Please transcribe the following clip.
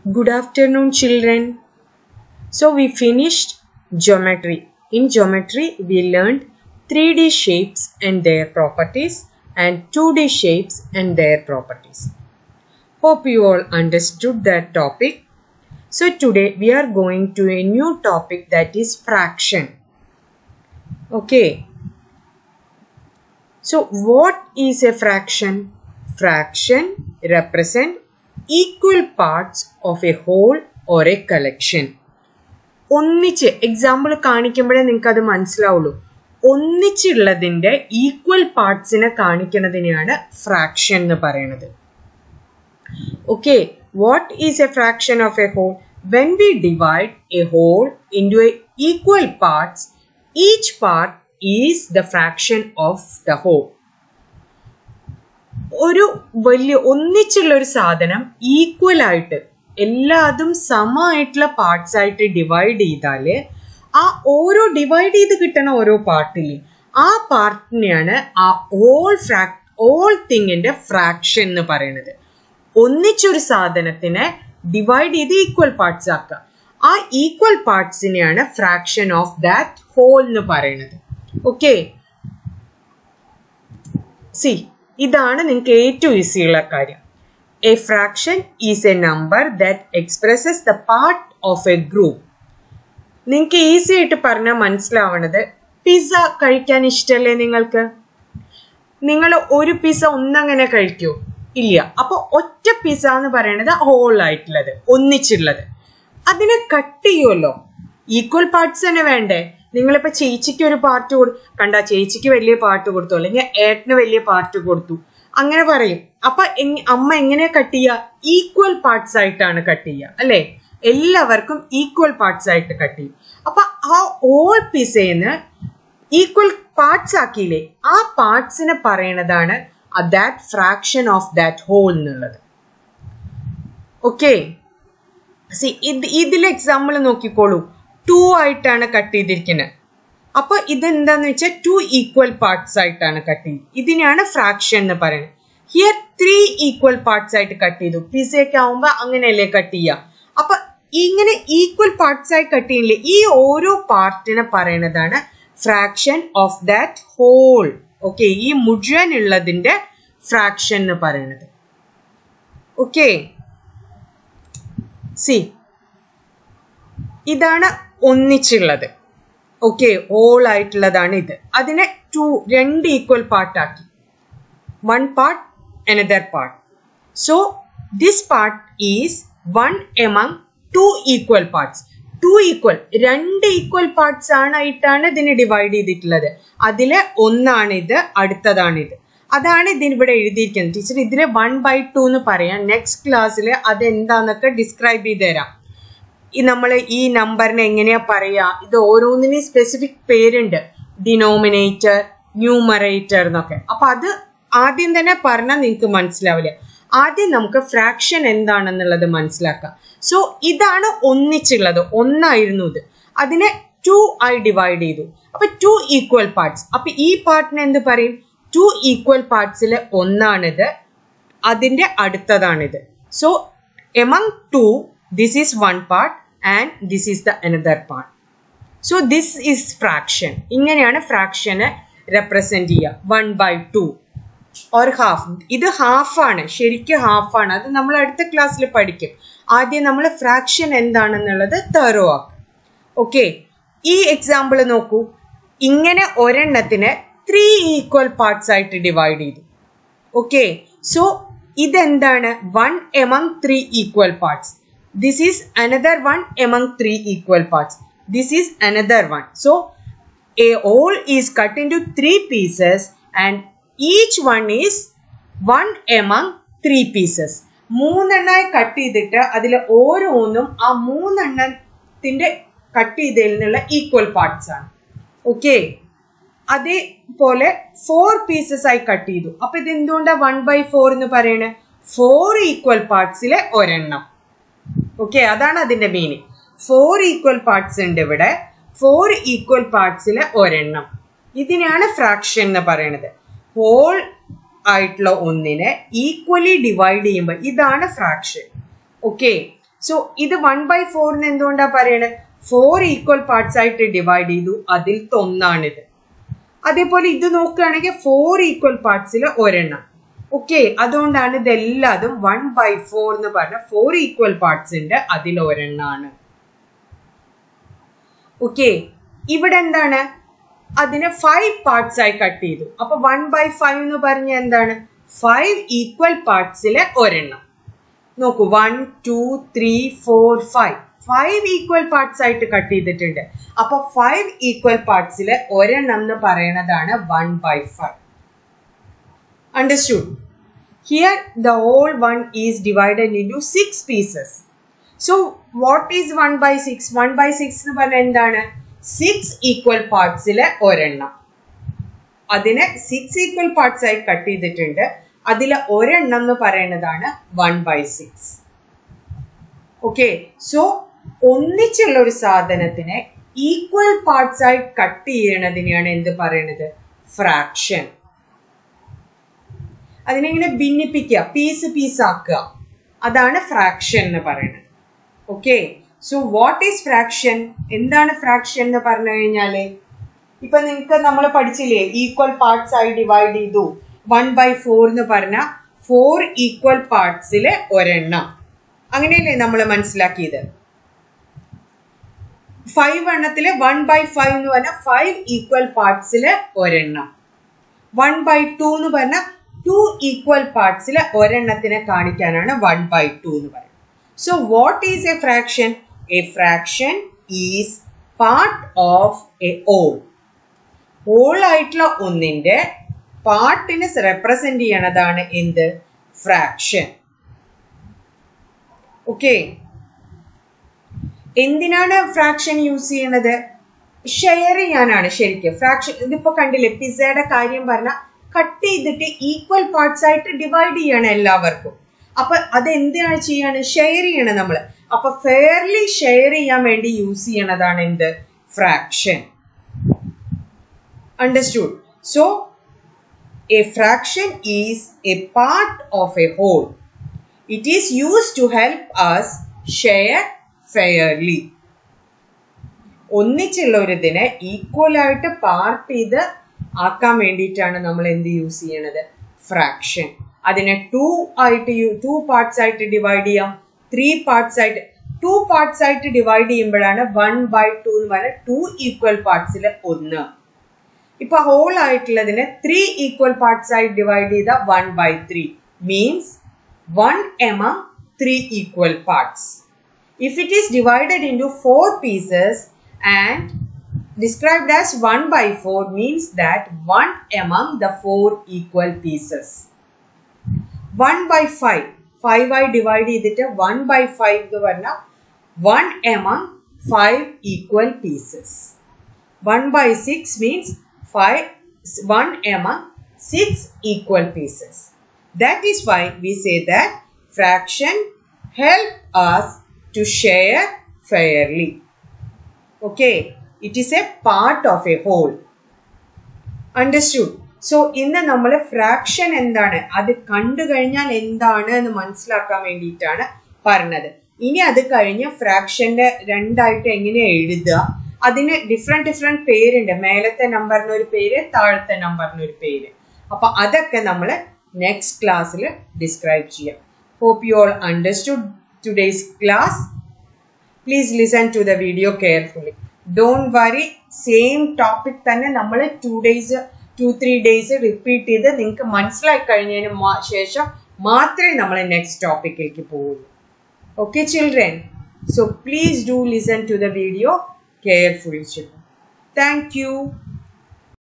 Good afternoon, children. So, we finished geometry. In geometry, we learned 3D shapes and their properties and 2D shapes and their properties. Hope you all understood that topic. So, today we are going to a new topic that is fraction. Okay. So, what is a fraction? Fraction represent equal parts of a whole or a collection. ഒന്നിച്ച് example കാണിക്കുമ്പോഴേ നിങ്ങൾക്ക് അത് മനസ്സിലാവുള്ളൂ ഒന്നിച്ചുള്ളതിന്റെ equal പാർട്സിനെ കാണിക്കുന്നതിനെയാണ് fraction എന്ന് പറയുന്നത് okay what is a fraction of a whole when we divide a whole into a equal parts each part is the fraction of the whole ഒരു വലിയ ഒന്നിച്ചുള്ള ഒരു സാധനം ഈക്വൽ ആയിട്ട് എല്ലാതും സമമായിട്ടുള്ള പാർട്സ് ആയിട്ട് ഡിവൈഡ് ചെയ്താല് ആ ഓരോ ഡിവൈഡ് ചെയ്ത് കിട്ടണ ഓരോ പാർട്ടിൽ ആ പാർട്ടിനെയാണ് ആ ഓൾ ഫ്രാക് ഓൾ തിങ്ങിന്റെ ഫ്രാക്ഷൻ എന്ന് പറയുന്നത് ഒന്നിച്ചൊരു സാധനത്തിനെ ഡിവൈഡ് ചെയ്ത് ഈക്വൽ പാർട്സ് ആക്കുക ആ ഈക്വൽ പാർട്സിനെയാണ് ഫ്രാക്ഷൻ ഓഫ് ദാറ്റ് ഹോൾ എന്ന് പറയുന്നത് ഓക്കെ സി ഇതാണ് നിങ്ങൾക്ക് ഏറ്റവും ഈസിയുള്ള കാര്യം a fraction is a number that expresses the part of a group നിങ്ങൾക്ക് ഈസി ആയിട്ട് പറഞ്ഞാൽ മനസ്സിലാവണത് പിസ്സ കഴിക്കാൻ ഇഷ്ടമല്ലേ നിങ്ങൾക്ക് നിങ്ങൾ ഒരു പിസ്സ ഒന്നങ്ങനെ കഴിക്കൂ ഇല്ല അപ്പൊ ഒറ്റ പിസ്സ എന്ന് പറയുന്നത് ഹോൾ ആയിട്ടുള്ളത് ഒന്നിച്ചുള്ളത് അതിനെ കട്ട് ചെയ്യുമല്ലോ ഈക്വൽ പാർട്സ് തന്നെ വേണ്ടേ നിങ്ങളിപ്പോ ചേച്ചിക്ക് ഒരു പാർട്ട് കൊടു കണ്ട ചേച്ചിക്ക് വലിയ പാർട്ട് കൊടുത്തു അല്ലെങ്കിൽ ഏട്ടന് വലിയ പാർട്ട് കൊടുത്തു അങ്ങനെ പറയും അപ്പൊ അമ്മ എങ്ങനെയാ കട്ട് ചെയ്യുക ഈക്വൽ പാർട്സ് ആയിട്ടാണ് കട്ട് ചെയ്യുക അല്ലെ എല്ലാവർക്കും ഈക്വൽ പാർട്സ് ആയിട്ട് കട്ട് ചെയ്യും അപ്പൊ ആ ഓൾ പിസേന്ന് ഈക്വൽ പാർട്സ് ആക്കിയില്ലേ ആ പാർട്സിനെ പറയണതാണ് that fraction of that whole എന്നുള്ളത് ഓക്കെ സി ഇത് ഇതിലെ എക്സാമ്പിൾ നോക്കിക്കോളൂ ടു ആയിട്ടാണ് കട്ട് ചെയ്തിരിക്കുന്നത് അപ്പൊ ഇതെന്താന്ന് വെച്ചാൽ ടു ഈക്വൽ പാർട്സ് ആയിട്ടാണ് കട്ട് ചെയ്തത് ഇതിനെയാണ് ഫ്രാക്ഷൻ എന്ന് പറയുന്നത് ഹിയർ ത്രീ ഈക്വൽ പാർട്സ് ആയിട്ട് കട്ട് ചെയ്തു പിസയൊക്കെ ആവുമ്പോ അങ്ങനെയല്ലേ കട്ട് ചെയ്യുക അപ്പൊ ഇങ്ങനെ ഈക്വൽ പാർട്സ് ആയി കട്ട് ചെയ്യില്ലേ ഈ ഓരോ പാർട്ടിനെ പറയുന്നതാണ് fraction of that whole okay ഈ മുഴുവൻ ഉള്ളതിന്റെ ഫ്രാക്ഷൻ എന്ന് പറയുന്നത് ഓക്കെ സി ഇതാണ് ഒന്നിച്ചുള്ളത് ഓക്കെ ഓൾ ആയിട്ടുള്ളതാണ് ഇത് അതിനെ ടു രണ്ട് ഈക്വൽ പാർട്ടാക്കി one part another part so this part is one among two equal parts two equal രണ്ട് ഈക്വൽ പാർട്സ് ആണായിട്ടാണ് ഇതിനെ ഡിവൈഡ് ചെയ്തിട്ടുള്ളത് അതിലെ ഒന്നാണിത് അടുത്തതാണിത് അതാണ് ഇതിന് ഇവിടെ എഴുതിയിരിക്കുന്നത് ടീച്ചർ ഇതിലെ വൺ ബൈ ടു എന്ന് പറയാം നെക്സ്റ്റ് ക്ലാസ്സിൽ അതെന്താന്നൊക്കെ ഡിസ്ക്രൈബ് ചെയ്ത് തരാം ഈ നമ്മൾ ഈ നമ്പറിനെ എങ്ങനെയാ പറയാ ഇത് ഓരോന്നിനും സ്പെസിഫിക് പേരുണ്ട് ഡിനോമിനേറ്റർ ന്യൂമറേറ്റർ എന്നൊക്കെ അപ്പൊ അത് ആദ്യം തന്നെ പറഞ്ഞാൽ നിങ്ങൾക്ക് മനസ്സിലാവില്ല ആദ്യം നമുക്ക് ഫ്രാക്ഷൻ എന്താണെന്നുള്ളത് മനസ്സിലാക്കാം സോ ഇതാണ് ഒന്നിച്ചുള്ളത് ഒന്നായിരുന്നു ഇത് അതിനെ ടു ആയി ഡിവൈഡ് ചെയ്തു അപ്പൊ ടു ഈക്വൽ പാർട്സ് അപ്പൊ ഈ പാർട്ടിനെ എന്ത് പറയും ടു ഈക്വൽ പാർട്സിലെ ഒന്നാണിത് അതിന്റെ അടുത്തതാണിത് so among two this is one part and this is the another part so this is fraction ഇങ്ങനെയാണ് ഫ്രാക്ഷനെ റെപ്രസെന്റ് ചെയ്യുക one by two or half ഇത് ഹാഫാണ് ശരിക്കും ഹാഫാണ് അത് നമ്മൾ അടുത്ത ക്ലാസ്സിൽ പഠിക്കും ആദ്യം നമ്മൾ ഫ്രാക്ഷൻ എന്താണെന്നുള്ളത് തേറോ ആക്കും ഓക്കെ ഈ എക്സാമ്പിൾ നോക്കൂ ഇങ്ങനെ ഒരെണ്ണത്തിന് ത്രീ ഈക്വൽ പാർട്സ് ആയിട്ട് ഡിവൈഡ് ചെയ്തു ഓക്കെ സോ ഇതെന്താണ് one among three equal parts this is another one among three equal parts this is another one so a whole is cut into three pieces and each one is one among three pieces മൂന്നെണ്ണായി cut ചെയ്തിട്ട് അതിൽ ഓരോന്നും ആ മൂന്നെണ്ണത്തിന്റെ cut ചെയ്തതിൽ നിന്നുള്ള equal parts ആണ് okay അതേപോലെ ഫോർ പീസസ് ആയി കട്ട് ചെയ്തു അപ്പൊ ഇത് എന്തുകൊണ്ടാണ് വൺ ബൈ ഫോർ എന്ന് പറയണേ ഫോർ ഈക്വൽ പാർട്സിലെ ഒരെണ്ണം ഓക്കെ അതാണ് അതിന്റെ മീനിങ് ഫോർ ഈക്വൽ പാർട്സ് ഉണ്ട് ഇവിടെ ഫോർ ഈക്വൽ പാർട്സിലെ ഒരെണ്ണം ഇതിനാണ് ഫ്രാക്ഷൻ എന്ന് പറയുന്നത് ഹോൾ ആയിട്ടുള്ള ഒന്നിനെ ഈക്വലി ഡിവൈഡ് ചെയ്യുമ്പോൾ ഇതാണ് ഫ്രാക്ഷൻ ഓക്കെ സോ ഇത് വൺ ബൈ ഫോറിന് എന്തുകൊണ്ടാ പറയണത് ഫോർ ഈക്വൽ പാർട്സ് ആയിട്ട് ഡിവൈഡ് ചെയ്തു അതിൽ ഒന്നാണിത് അതേപോലെ ഇത് നോക്കുകയാണെങ്കിൽ ഫോർ ഈക്വൽ പാർട്സിൽ ഒരെണ്ണം ഓക്കെ അതുകൊണ്ടാണ് ഇതെല്ലാതും വൺ ബൈ ഫോർ എന്ന് പറഞ്ഞ ഫോർ ഈക്വൽ പാർട്സിന്റെ അതിൽ ഒരെണ്ണാണ് ഓക്കെ ഇവിടെ എന്താണ് അതിനെ ഫൈവ് പാർട്സ് ആയി കട്ട് ചെയ്തു അപ്പൊ വൺ ബൈ ഫൈവ് എന്ന് പറഞ്ഞ എന്താണ് ഫൈവ് ഈക്വൽ പാർട്സിലെ ഒരെണ്ണം നോക്കൂ one two three four five five equal parts ആയിട്ട് കട്ട് ചെയ്തിട്ടുണ്ട് അപ്പൊ ഫൈവ് ഈക്വൽ പാർട്സിലെ ഒരെണ്ണം എന്ന് പറയുന്നതാണ് one by five understood here the whole one is divided into six pieces so what is one by six one by six എന്ന് പറഞ്ഞാൽ എന്താണ് സിക്സ് ഈക്വൽ പാർട്സിലെ ഒരെണ്ണം അതിനെ സിക്സ് ഈക്വൽ പാർട്സ് ആയി കട്ട് ചെയ്തിട്ടുണ്ട് അതിലെ ഒരെണ്ണം എന്ന് പറയുന്നതാണ് one by six okay so ഒന്നിച്ചുള്ള ഒരു സാധനത്തിനെ ഈക്വൽ പാർട്സ് ആയി കട്ട് ചെയ്യണതിനെയാണ് എന്ത് പറയുന്നത് ഫ്രാക്ഷൻ അതിനെങ്ങനെ ഭിന്നിപ്പിക്കുക പീസ് പീസ് ആക്കുക അതാണ് ഫ്രാക്ഷൻ എന്ന് പറയുന്നത് okay so what is fraction എന്താണ് ഫ്രാക്ഷൻ എന്ന് പറഞ്ഞു കഴിഞ്ഞാല് ഇപ്പൊ നിങ്ങൾക്ക് നമ്മൾ പഠിച്ചില്ലേ ഈക്വൽ പാർട്സ് ആയി ഡിവൈഡ് ചെയ്തു വൺ ബൈ ഫോർ എന്ന് പറഞ്ഞ ഫോർ ഈക്വൽ പാർട്സിലെ ഒരെണ്ണം അങ്ങനെയല്ലേ നമ്മൾ മനസ്സിലാക്കിയത് ഫൈവ് എണ്ണത്തില് വൺ ബൈ ഫൈവ് എന്ന് പറഞ്ഞ ഫൈവ് ഈക്വൽ പാർട്സിലെ ഒരെണ്ണം വൺ ബൈ ടു എന്ന് പറഞ്ഞ ടു ഈക്വൽ പാർട്സിലെ ഒരെണ്ണത്തിനെ കാണിക്കാനാണ് വൺ ബൈ ടു എന്ന് പറയുന്നത് so what is a fraction a fraction is part of a whole whole ആയിട്ടുള്ള ഒന്നിന്റെ പാർട്ടിനെ റെപ്രസെന്റ് ചെയ്യണതാണ് എന്ത് ഫ്രാക്ഷൻ ഓക്കെ എന്തിനാണ് ഫ്രാക്ഷൻ യൂസ് ചെയ്യണത് ഷെയർ ചെയ്യാനാണ് ശരിക്കും ഫ്രാക്ഷൻ ഇതിപ്പോ കണ്ടില്ലേ പിസയുടെ കാര്യം പറഞ്ഞ കട്ട് ചെയ്തിട്ട് ഈക്വൽ പാർട്സ് ആയിട്ട് ഡിവൈഡ് ചെയ്യണം എല്ലാവർക്കും അപ്പൊ അത് എന്തിനാണ് ചെയ്യാണ് ഷെയർ ചെയ്യണം നമ്മൾ അപ്പൊ ഫെയർലി ഷെയർ ചെയ്യാൻ വേണ്ടി യൂസ് ചെയ്യണതാണ് എന്ത് fraction understood so a fraction is a part of a whole it is use to help us share fairly ഒന്നിച്ചുള്ള ഒരു ഇതിനെ ഈക്വൽ ആയിട്ട് പാർട്ട് ചെയ്ത് ആക്കാൻ വേണ്ടിയിട്ടാണ് നമ്മൾ എന്ത് യൂസ് ചെയ്യണത് ഫ്രാക്ഷൻ അതിനെ ടു ആയിട്ട് ടു പാർട്സ് ആയിട്ട് ഡിവൈഡ് ചെയ്യാം ത്രീ പാർട്സ് ആയിട്ട് ടു പാർട്സ് ആയിട്ട് ഡിവൈഡ് ചെയ്യുമ്പോഴാണ് വൺ ബൈ ടു എന്ന് പറയുന്നത് ടു ഈക്വൽ പാർട്സിൽ ഒന്ന് ഇപ്പൊ ഹോൾ ആയിട്ടുള്ളതിനെ ത്രീ ഈക്വൽ പാർട്സ് ആയിട്ട് ഡിവൈഡ് ചെയ്ത one by three means one among three equal parts if it is divided into four pieces and described as 1 by 4 means that 1 among the four equal pieces. 1 by 5. 5 ആയി divide ചെയ്തിട്ട് 1 by 5 എന്ന് പറഞ്ഞാൽ 1 among 5 equal pieces. 1 by 6 means 5 1 among 6 equal pieces. That is why we say that fraction help us to share fairly. Okay, it is a part of a whole. Understood? So ഇന്ന് നമ്മൾ fraction എന്താണ് അത് കണ്ടു കഴിഞ്ഞാൽ എന്താണ് എന്ന് മനസ്സിലാക്കാൻ വേണ്ടിയിട്ടാണ് പറഞ്ഞത് ഇനി അത് കഴിഞ്ഞ് ഫ്രാക്ഷന്റെ രണ്ടായിട്ട് എങ്ങനെ എഴുതുക അതിന് ഡിഫറെന്റ് ഡിഫറെന്റ് പേരുണ്ട് മേലത്തെ നമ്പറിന് ഒരു പേര് താഴത്തെ നമ്പറിന് ഒരു പേര് അപ്പൊ അതൊക്കെ നമ്മൾ നെക്സ്റ്റ് ക്ലാസ്സിൽ ഡിസ്ക്രൈബ് ചെയ്യാം hope you all understood today's class please listen to the video carefully don't worry same topic തന്നെ നമ്മൾ two days two three days repeat ചെയ്ത് നിങ്ങൾക്ക് മനസ്സിലായി കഴിഞ്ഞതിന് ശേഷം മാത്രമേ നമ്മൾ നെക്സ്റ്റ് ടോപ്പിക്കിലേക്ക് പോകുള്ളൂ okay children so please do listen to the video carefully children thank U